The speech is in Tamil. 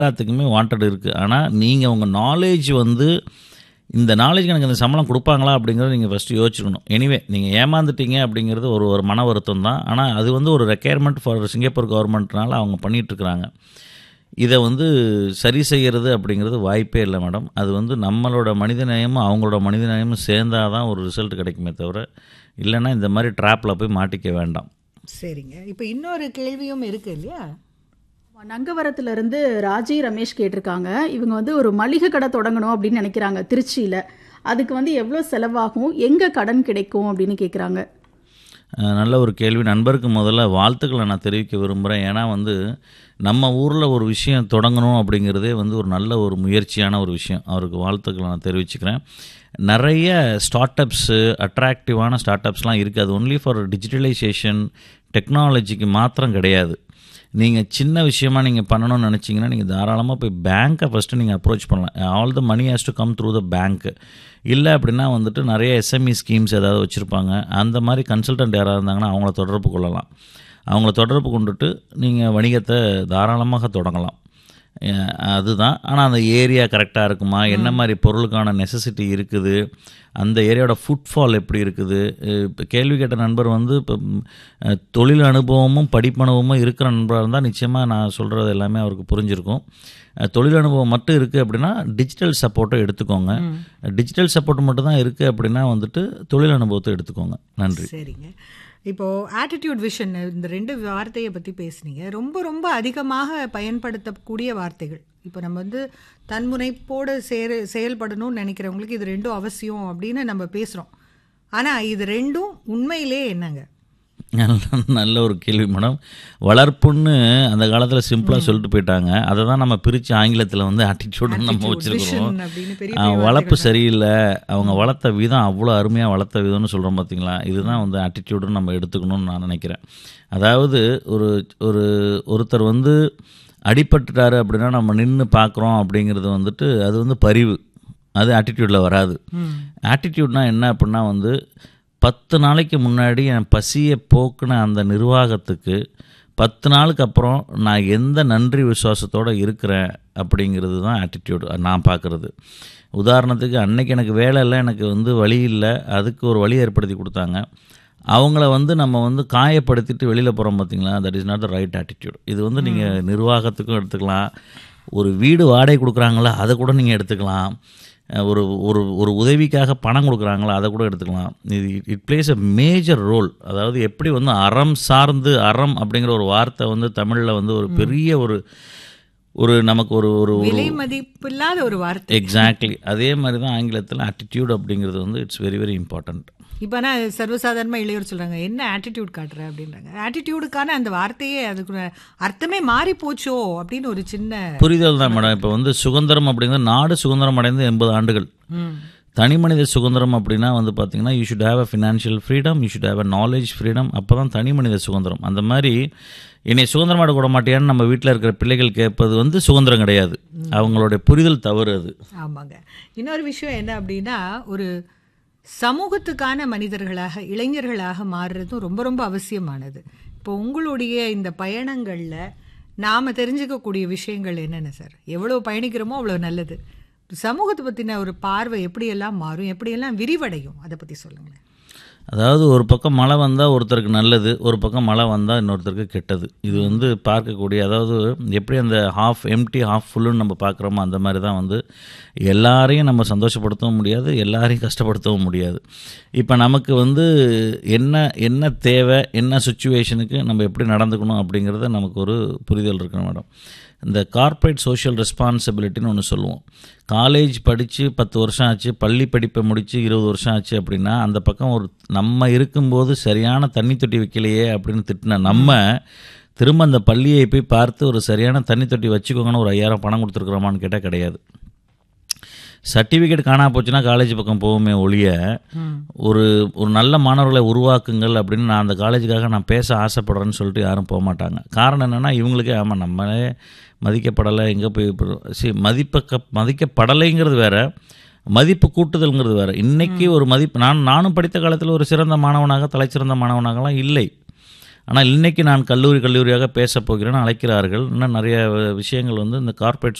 எல்லாத்துக்குமே வாண்டட் இருக்குது ஆனால் நீங்கள் உங்கள் நாலேஜ் வந்து இந்த நாலேஜ்க்கு எனக்கு இந்த சம்பளம் கொடுப்பாங்களா அப்படிங்கிறத நீங்கள் ஃபஸ்ட்டு யோசிச்சுக்கணும் எனிவே நீங்கள் ஏமாந்துட்டீங்க அப்படிங்கிறது ஒரு ஒரு மன வருத்தம் தான் ஆனால் அது வந்து ஒரு ரெக்குயர்மெண்ட் ஃபார் சிங்கப்பூர் கவர்மெண்ட்னால அவங்க பண்ணிகிட்ருக்குறாங்க இதை வந்து சரி செய்கிறது அப்படிங்கிறது வாய்ப்பே இல்லை மேடம் அது வந்து நம்மளோட மனிதநேயமும் அவங்களோட மனிதநேயமும் சேர்ந்தால் தான் ஒரு ரிசல்ட் கிடைக்குமே தவிர இல்லைன்னா இந்த மாதிரி ட்ராப்பில் போய் மாட்டிக்க வேண்டாம் சரிங்க இப்போ இன்னொரு கேள்வியும் இருக்கு இல்லையா நங்கவரத்துல இருந்து ராஜி ரமேஷ் கேட்டிருக்காங்க இவங்க வந்து ஒரு மளிகை கடை தொடங்கணும் அப்படின்னு நினைக்கிறாங்க திருச்சியில் அதுக்கு வந்து எவ்வளோ செலவாகும் எங்கே கடன் கிடைக்கும் அப்படின்னு கேட்குறாங்க அஹ் நல்ல ஒரு கேள்வி நண்பருக்கு முதல்ல வாழ்த்துக்களை நான் தெரிவிக்க விரும்புகிறேன் ஏன்னா வந்து நம்ம ஊரில் ஒரு விஷயம் தொடங்கணும் அப்படிங்கிறதே வந்து ஒரு நல்ல ஒரு முயற்சியான ஒரு விஷயம் அவருக்கு வாழ்த்துக்களை நான் தெரிவிச்சுக்கிறேன் நிறைய ஸ்டார்ட் அப்ஸு அட்ராக்டிவான ஸ்டார்ட் அப்ஸ்லாம் இருக்குது அது ஒன்லி ஃபார் டிஜிட்டலைசேஷன் டெக்னாலஜிக்கு மாத்திரம் கிடையாது நீங்கள் சின்ன விஷயமா நீங்கள் பண்ணணும்னு நினச்சிங்கன்னா நீங்கள் தாராளமாக போய் பேங்க்கை ஃபஸ்ட்டு நீங்கள் அப்ரோச் பண்ணலாம் all the money has to come through the bank இல்லை அப்படின்னா வந்துட்டு நிறைய எஸ்எம்இ ஸ்கீம்ஸ் ஏதாவது வச்சுருப்பாங்க அந்த மாதிரி கன்சல்டன்ட் யாராவது இருந்தாங்கன்னா அவங்கள தொடர்பு கொள்ளலாம் அவங்கள தொடர்பு கொண்டுட்டு நீங்கள் வணிகத்தை தாராளமாக தொடங்கலாம் அஹ் அதுதான் ஆனால் அந்த ஏரியா கரெக்டாக இருக்குமா என்ன மாதிரி பொருளுக்கான நெசசிட்டி இருக்குது அந்த ஏரியாவோட ஃபுட்ஃபால் எப்படி இருக்குது இப்போ கேள்வி கேட்ட நண்பர் வந்து இப்போ ம், அஹ், தொழில் அனுபவமும் படிப்பனுபவமும் இருக்கிற நண்பராக இருந்தால் நிச்சயமாக நான் சொல்கிறது எல்லாமே அவருக்கு புரிஞ்சிருக்கும் அஹ், தொழில் அனுபவம் மட்டும் இருக்குது அப்படின்னா டிஜிட்டல் சப்போர்ட்டை எடுத்துக்கோங்க டிஜிட்டல் சப்போர்ட் மட்டும் தான் இருக்குது அப்படின்னா வந்துட்டு தொழில் அனுபவத்தை எடுத்துக்கோங்க நன்றி சரிங்க இப்போ ஆட்டிடியூட் விஷன் இந்த ரெண்டு வார்த்தையை பற்றி பேசுனீங்க ரொம்ப ரொம்ப அதிகமாக பயன்படுத்தக்கூடிய வார்த்தைகள் இப்போ நம்ம வந்து தன்முனைப்போடு சேர செயல்படணும்னு நினைக்கிறவங்களுக்கு இது ரெண்டும் அவசியம் அப்படின்னு நம்ம பேசுகிறோம் ஆனால் இது ரெண்டும் உண்மையிலே என்னங்க நல்ல நல்ல ஒரு கேள்வி மேடம் வளர்ப்புன்னு அந்த காலத்தில் சிம்பிளாக சொல்லிட்டு போயிட்டாங்க அதை தான் நம்ம பிரித்து ஆங்கிலத்தில் வந்து ஆட்டிடியூடுன்னு நம்ம Attitude, வச்சுருக்கிறோம் vision அப்படின்னு பெரிய ஆ, வளர்ப்பு சரியில்லை அவங்க வளர்த்த விதம் அவ்வளோ அருமையாக வளர்த்த விதம்னு சொல்கிறோம் பார்த்தீங்களா இதுதான் வந்து ஆட்டிடியூடுன்னு நம்ம எடுத்துக்கணும்னு நான் நினைக்கிறேன் அதாவது ஒரு ஒரு ஒருத்தர் வந்து அடிபட்டுட்டாரு அப்படின்னா நம்ம நின்று பார்க்குறோம் அப்படிங்கிறது வந்துட்டு அது வந்து பரிவு அது ஆட்டிடியூடில் வராது ஆட்டிடியூட்னா என்ன அப்படின்னா வந்து பத்து நாளைக்கு முன்னாடி என் பசியை போக்குன அந்த நிர்வாகத்துக்கு பத்து நாளுக்கு அப்புறம் நான் எந்த நன்றி விசுவாசத்தோடு இருக்கிறேன் அப்படிங்கிறது தான் ஆட்டிடியூட் நான் பார்க்குறது உதாரணத்துக்கு அன்னைக்கு எனக்கு வேலை இல்லை எனக்கு வந்து வழி இல்லை அதுக்கு ஒரு வழி ஏற்படுத்தி கொடுத்தாங்க அவங்கள வந்து நம்ம வந்து காயப்படுத்திட்டு வெளியில் போகிறோம் பார்த்தீங்களா that is not the right attitude இது வந்து நீங்கள் நிர்வாகத்துக்கும் எடுத்துக்கலாம் ஒரு வீடு வாடகை கொடுக்குறாங்களா அதை கூட நீங்கள் எடுத்துக்கலாம் அஹ் ஒரு ஒரு ஒரு உதவிக்காக பணம் கொடுக்குறாங்களா அதை கூட எடுத்துக்கலாம் இது it plays a major role அதாவது எப்படி வந்து அறம் சார்ந்து அறம் அப்படிங்கிற ஒரு வார்த்தை வந்து தமிழில் வந்து ஒரு பெரிய ஒரு ஒரு நமக்கு ஒரு ஒரு ஒரு விலை மதிப்பில்லாத ஒரு வார்த்தை எக்ஸாக்ட்லி அதே மாதிரி தான் ஆங்கிலத்தில் ஆட்டிடியூட் அப்படிங்கிறது வந்து இட்ஸ் வெரி வெரி இம்பார்ட்டண்ட் இப்போ நான் சர்வசாதாரணமாக இளையோர் சொல்கிறாங்க என்ன ஆட்டிடியூட் காட்டுற அப்படின்றாங்க ஆட்டிடியூடுக்கான அந்த வார்த்தையே அதுக்கு அர்த்தமே மாறி போச்சோ அப்படின்னு ஒரு சின்ன புரிதல் தான் மேடம் இப்போ வந்து சுதந்திரம் அப்படிங்கிறது நாடு சுதந்திரம் அடைந்து எண்பது ஆண்டுகள் தனி மனித சுதந்திரம் அப்படின்னா வந்து பார்த்தீங்கன்னா you should have a financial freedom you should have a knowledge freedom அப்போ தான் தனி மனித சுதந்திரம் அந்த மாதிரி என்னை சுதந்திரமாட கூட மாட்டியான்னு நம்ம வீட்டில் இருக்கிற பிள்ளைகள் கேட்பது வந்து சுதந்திரம் கிடையாது அவங்களுடைய புரிதல் தவறு அது ஆமாங்க இன்னொரு விஷயம் என்ன அப்படின்னா ஒரு சமூகத்துக்கான மனிதர்களாக இளைஞர்களாக மாறுறதும் ரொம்ப ரொம்ப அவசியமானது இப்போ உங்களுடைய இந்த பயணங்களில் நாம் தெரிஞ்சுக்கக்கூடிய விஷயங்கள் என்னென்ன சார் எவ்வளோ பயணிக்கிறோமோ அவ்வளோ நல்லது சமூகத்தை பற்றின ஒரு பார்வை எப்படியெல்லாம் மாறும் எப்படியெல்லாம் விரிவடையும் அதை பற்றி சொல்லுங்களேன் அதாவது ஒரு பக்கம் மழை வந்தால் ஒருத்தருக்கு நல்லது ஒரு பக்கம் மழை வந்தால் இன்னொருத்தருக்கு கெட்டது இது வந்து பார்க்கக்கூடிய அதாவது எப்படி அந்த ஹாஃப் எம்டி ஹாஃப் ஃபுல்லுன்னு நம்ம பார்க்குறோமோ அந்த மாதிரி தான் வந்து எல்லாரையும் நம்ம சந்தோஷப்படுத்தவும் முடியாது எல்லாரையும் கஷ்டப்படுத்தவும் முடியாது இப்போ நமக்கு வந்து என்ன என்ன தேவை என்ன சுச்சுவேஷனுக்கு நம்ம எப்படி நடந்துக்கணும் அப்படிங்கிறத நமக்கு ஒரு புரிதல் இருக்கணும் மேடம் இந்த கார்ப்பரேட் சோஷியல் ரெஸ்பான்சிபிலிட்டின்னு ஒன்று சொல்லுவோம் காலேஜ் படித்து பத்து வருஷம் ஆச்சு பள்ளி படிப்பை முடித்து இருபது வருஷம் ஆச்சு அப்படின்னா அந்த பக்கம் ஒரு நம்ம இருக்கும்போது சரியான தண்ணி தொட்டி வைக்கலையே அப்படின்னு திட்டின நம்ம திரும்ப அந்த பள்ளியை போய் பார்த்து ஒரு சரியான தண்ணி தொட்டி வச்சுக்கோங்கன்னு ஒரு ஐயாயிரம் பணம் கொடுத்துருக்குறோமான்னு கேட்டால் கிடையாது சர்டிஃபிகேட் காணா போச்சுன்னா காலேஜ் பக்கம் போவோமே ஒழிய ஒரு ஒரு நல்ல மாணவர்களை உருவாக்குங்கள் அப்படின்னு நான் அந்த காலேஜுக்காக நான் பேச ஆசைப்படுறேன்னு சொல்லிட்டு யாரும் போக மாட்டாங்க காரணம் என்னென்னா இவங்களுக்கே ஆமாம் நம்மளே மதிக்கப்படலை எங்கே போய் சரி மதிப்ப மதிக்கப்படலைங்கிறது வேற மதிப்பு கூட்டுதல்ங்கிறது வேற இன்னைக்கு ஒரு மதிப்பு நான் நானும் படித்த காலத்தில் ஒரு சிறந்த மாணவனாக தலைச்சிறந்த மாணவனாகலாம் இல்லை ஆனால் இன்னைக்கு நான் கல்லூரி கல்லூரியாக பேசப் போகிறேன் அழைக்கிறார்கள் இன்னும் நிறைய விஷயங்கள் வந்து இந்த கார்ப்பரேட்